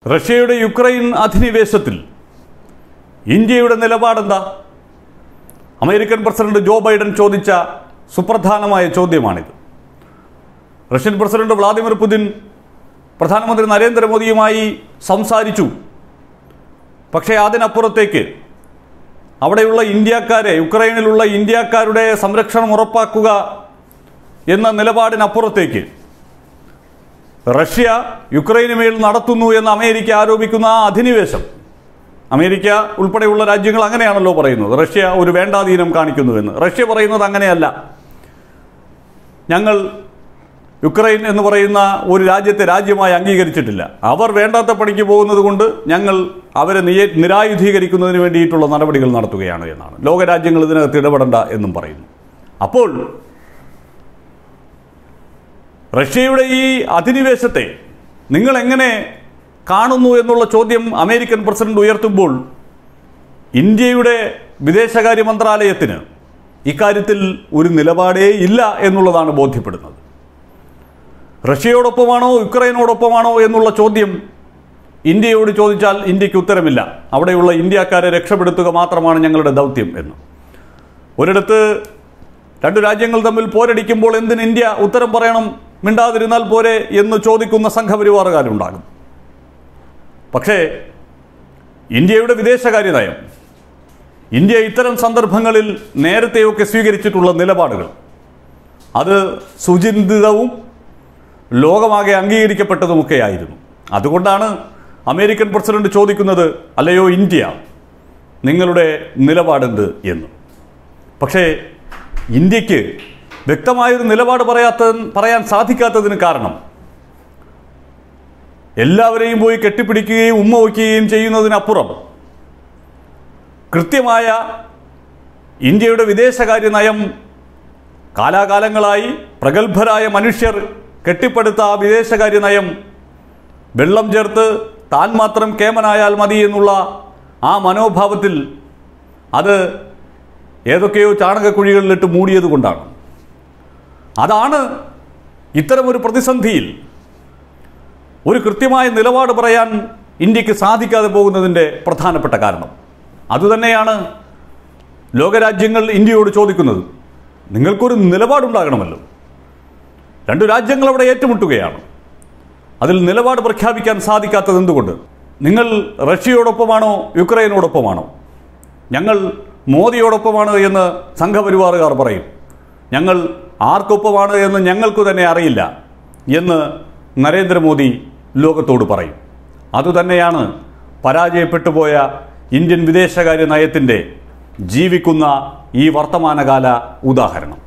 റഷ്യയുടെ യുക്രൈൻ അധിനിവേശത്തിൽ ഇന്ത്യയുടെ നിലപാടെന്താ അമേരിക്കൻ പ്രസിഡന്റ് ജോ ബൈഡൻ ചോദിച്ച സുപ്രധാനമായ ചോദ്യമാണിത് റഷ്യൻ പ്രസിഡന്റ് വ്ളാദിമിർ പുതിൻ പ്രധാനമന്ത്രി നരേന്ദ്രമോദിയുമായി സംസാരിച്ചു പക്ഷേ അതിനപ്പുറത്തേക്ക് അവിടെയുള്ള ഇന്ത്യക്കാരെ യുക്രൈനിലുള്ള ഇന്ത്യക്കാരുടെ സംരക്ഷണം ഉറപ്പാക്കുക എന്ന നിലപാടിനപ്പുറത്തേക്ക് റഷ്യ യുക്രൈന് മേൽ നടത്തുന്നു എന്ന് അമേരിക്ക ആരോപിക്കുന്ന ആ അധിനിവേശം അമേരിക്ക ഉൾപ്പെടെയുള്ള രാജ്യങ്ങൾ അങ്ങനെയാണല്ലോ പറയുന്നത് റഷ്യ ഒരു വേണ്ടാധീനം കാണിക്കുന്നുവെന്ന് റഷ്യ പറയുന്നത് അങ്ങനെയല്ല ഞങ്ങൾ യുക്രൈൻ എന്ന് പറയുന്ന ഒരു രാജ്യത്തെ രാജ്യമായി അംഗീകരിച്ചിട്ടില്ല അവർ വേണ്ടാത്ത പണിക്ക് പോകുന്നത് കൊണ്ട് ഞങ്ങൾ അവരെ നിയ നിരായുധീകരിക്കുന്നതിന് വേണ്ടിയിട്ടുള്ള നടപടികൾ നടത്തുകയാണ് എന്നാണ് ലോകരാജ്യങ്ങൾ ഇതിനകത്ത് ഇടപെടണ്ട എന്നും പറയുന്നു അപ്പോൾ റഷ്യയുടെ ഈ അധിനിവേശത്തെ നിങ്ങൾ എങ്ങനെ കാണുന്നു എന്നുള്ള ചോദ്യം അമേരിക്കൻ പ്രസിഡന്റ് ഉയർത്തുമ്പോൾ ഇന്ത്യയുടെ വിദേശകാര്യ മന്ത്രാലയത്തിന് ഇക്കാര്യത്തിൽ ഒരു നിലപാടേ ഇല്ല എന്നുള്ളതാണ് ബോധ്യപ്പെടുന്നത് റഷ്യയോടൊപ്പമാണോ യുക്രൈനോടൊപ്പമാണോ എന്നുള്ള ചോദ്യം ഇന്ത്യയോട് ചോദിച്ചാൽ ഇന്ത്യക്ക് ഉത്തരമില്ല അവിടെയുള്ള ഇന്ത്യക്കാരെ രക്ഷപ്പെടുത്തുക മാത്രമാണ് ഞങ്ങളുടെ ദൗത്യം എന്ന് ഒരിടത്ത് രണ്ടു രാജ്യങ്ങൾ തമ്മിൽ പോരടിക്കുമ്പോൾ എന്തിന് ഇന്ത്യ ഉത്തരം പറയണം മിണ്ടാതിരുന്നാൽ പോരെ എന്ന് ചോദിക്കുന്ന സംഘപരിവാറുകാരുണ്ടാകും പക്ഷേ ഇന്ത്യയുടെ വിദേശകാര്യ നയം ഇന്ത്യ ഇത്തരം സന്ദർഭങ്ങളിൽ നേരത്തെയൊക്കെ സ്വീകരിച്ചിട്ടുള്ള നിലപാടുകൾ അത് സുചിന്തിതവും ലോകമാകെ അംഗീകരിക്കപ്പെട്ടതുമൊക്കെയായിരുന്നു അതുകൊണ്ടാണ് അമേരിക്കൻ പ്രസിഡന്റ് ചോദിക്കുന്നത് അല്ലയോ ഇന്ത്യ നിങ്ങളുടെ നിലപാടെന്ത് എന്ന് പക്ഷേ ഇന്ത്യക്ക് വ്യക്തമായൊരു നിലപാട് പറയാത്ത പറയാൻ സാധിക്കാത്തതിന് കാരണം എല്ലാവരെയും പോയി കെട്ടിപ്പിടിക്കുകയും ഉമ്മ വയ്ക്കുകയും ചെയ്യുന്നതിനപ്പുറം കൃത്യമായ ഇന്ത്യയുടെ വിദേശകാര്യ നയം കാലാകാലങ്ങളായി പ്രഗത്ഭരായ മനുഷ്യർ കെട്ടിപ്പടുത്ത ആ വിദേശകാര്യ നയം വെള്ളം ചേർത്ത് താൻ മാത്രം കേമനായാൽ മതി എന്നുള്ള ആ മനോഭാവത്തിൽ അത് ഏതൊക്കെയോ ചാണകക്കുഴികളിലിട്ട് മൂടിയത് കൊണ്ടാണ് അതാണ് ഇത്തരമൊരു പ്രതിസന്ധിയിൽ ഒരു കൃത്യമായ നിലപാട് പറയാൻ ഇന്ത്യക്ക് സാധിക്കാതെ പോകുന്നതിൻ്റെ പ്രധാനപ്പെട്ട കാരണം അതുതന്നെയാണ് ലോകരാജ്യങ്ങൾ ഇന്ത്യയോട് ചോദിക്കുന്നത് നിങ്ങൾക്കൊരു നിലപാടുണ്ടാകണമല്ലോ രണ്ടു രാജ്യങ്ങൾ അവിടെ ഏറ്റുമുട്ടുകയാണ് അതിൽ നിലപാട് പ്രഖ്യാപിക്കാൻ സാധിക്കാത്തത് എന്തുകൊണ്ട് നിങ്ങൾ റഷ്യയോടൊപ്പമാണോ യുക്രൈനോടൊപ്പമാണോ ഞങ്ങൾ മോദിയോടൊപ്പമാണ് എന്ന് സംഘപരിവാറുകാർ പറയും ഞങ്ങൾ ആർക്കൊപ്പമാണ് എന്ന് ഞങ്ങൾക്ക് തന്നെ അറിയില്ല എന്ന് നരേന്ദ്രമോദി ലോകത്തോട് പറയും അതുതന്നെയാണ് പരാജയപ്പെട്ടു പോയ ഇന്ത്യൻ വിദേശകാര്യ നയത്തിൻ്റെ ജീവിക്കുന്ന ഈ വർത്തമാനകാല ഉദാഹരണം